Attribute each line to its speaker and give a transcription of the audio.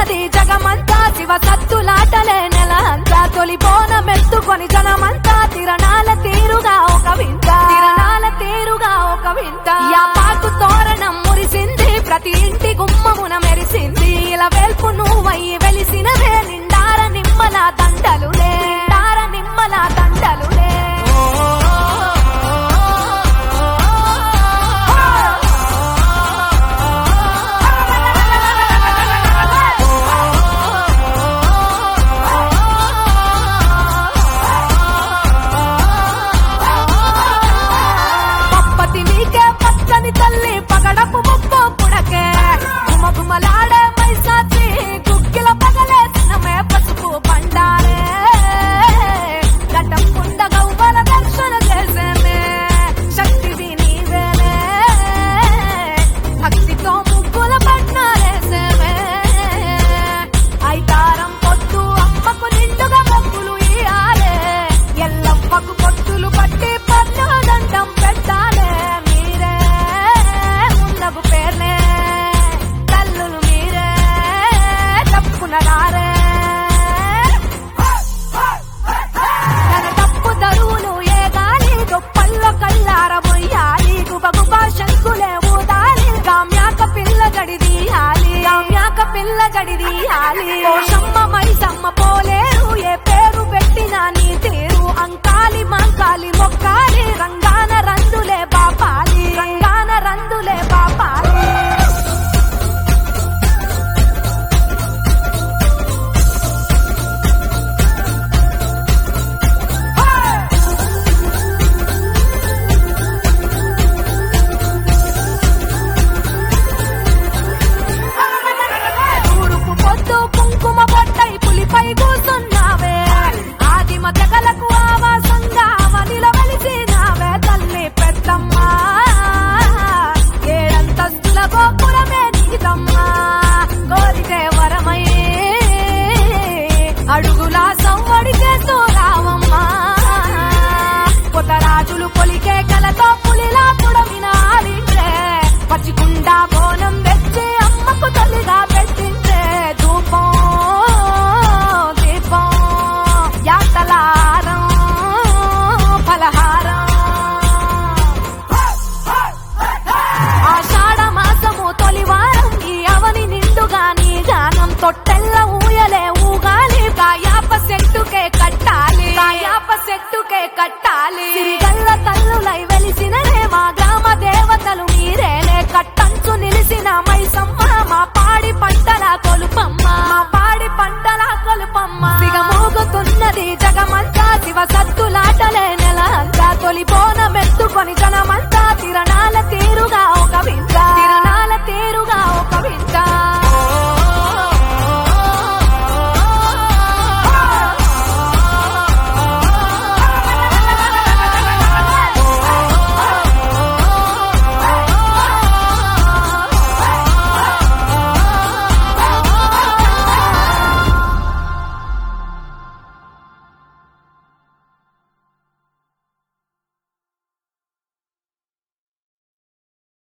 Speaker 1: మోగుతున్నది జగమంతా శివ సత్తులాటలే నెల అంతా తొలి బోనమెత్తుకొని జనమంతా తిరణాల తీరుగా ఒక వింత తిరణాల తీరుగా ఒక వింత యాపాకు తోరణం మురిసింది ప్రతి ఇంటి గుమ్మమున మెరిసింది ఇలా వెల్పు నువ్వయ్యి వెలిసినవే నిండార నిమ్మల దండలులే నిండార నిమ్మల దండలులే పప్పతి నీకే పచ్చని తల్లి పగడపు ముప్పు పుడకే గుమగుమలాడే మైసాచి గుక్కిల పగలేసినమే పసుపు బండారే గడ్డం కుండ గవ్వల దర్శన చేసేనే శక్తివి నీవేనే భక్తితో ముగ్గుల పట్నాలేసేమే ఐతారం పొద్దు అమ్మకు నిండుగా మొక్కులు ఇయాలే ఎల్లమ్మకు పొట్టులు పట్టి పన్ను దండం పెట్టాలే మీరే ఉన్నగు పేర్లే తల్లులు మీరే తప్పుకున్నారే తన తప్పు దరువులు ఏ గాలి గొప్పల్లో కల్లార మొయ్యాలి గుబ గుబ శంకులే ఊదాలి కామ్యాక పిల్ల గడిదీయాలి కామ్యాక పిల్ల గడిదీయాలి పోషమ్మ మైసమ్మ పోలేరు ఏ పేరు పెట్టినా నీ తీరు అంకాలి మంకాలి మొక్కాలి రంగాన రందులే బాపాలి రంగాన రందులే బాపాలి తూరుపు పొద్దు కుంకుమ బొట్టై పులిపై కూసున్నావే ఆదిమ తెగలకు ఆవాసంగా అవనిల వెలిసినావే తల్లి పెద్దమ్మ ఏడంతస్తుల గోపురమే నీదమ్మా కోరితే వరమై అడుగులా సవ్వడి చేస్తూ రావమ్మా కొత్తరాజులు పొలికే కలతో పులిలా పుడమిన ఆడింటే పచ్చికుండా బోనం తెచ్చి అమ్మకు తల్లిగా పెట్టింటే ధూపం దీపం యాతలారం ఫలహారం ఆషాఢ మాసము తొలివారం ఈ అవని నిండుగా నీ గానం తొట్టెల్ల ఊయలే ఊగాలి కాయాప చెట్టుకే కట్టాలి కాయాప చెట్టుకే కట్టాలి సిరిగల్ల తల్లులై వెలిసిననే మా గ్రామ దేవతలు మీరేలే కట్టంచు నిలిసిన మైసమ్మ మా పాడి పంటల కొలుపమ్మ మా పాడి పంటల కొలుపమ్మ సిగమోగుతున్నది జగమంతా శివ సత్తులాటలే నెల అంతా తొలి బోనమెత్తుకొని జనమంతా తిరణాల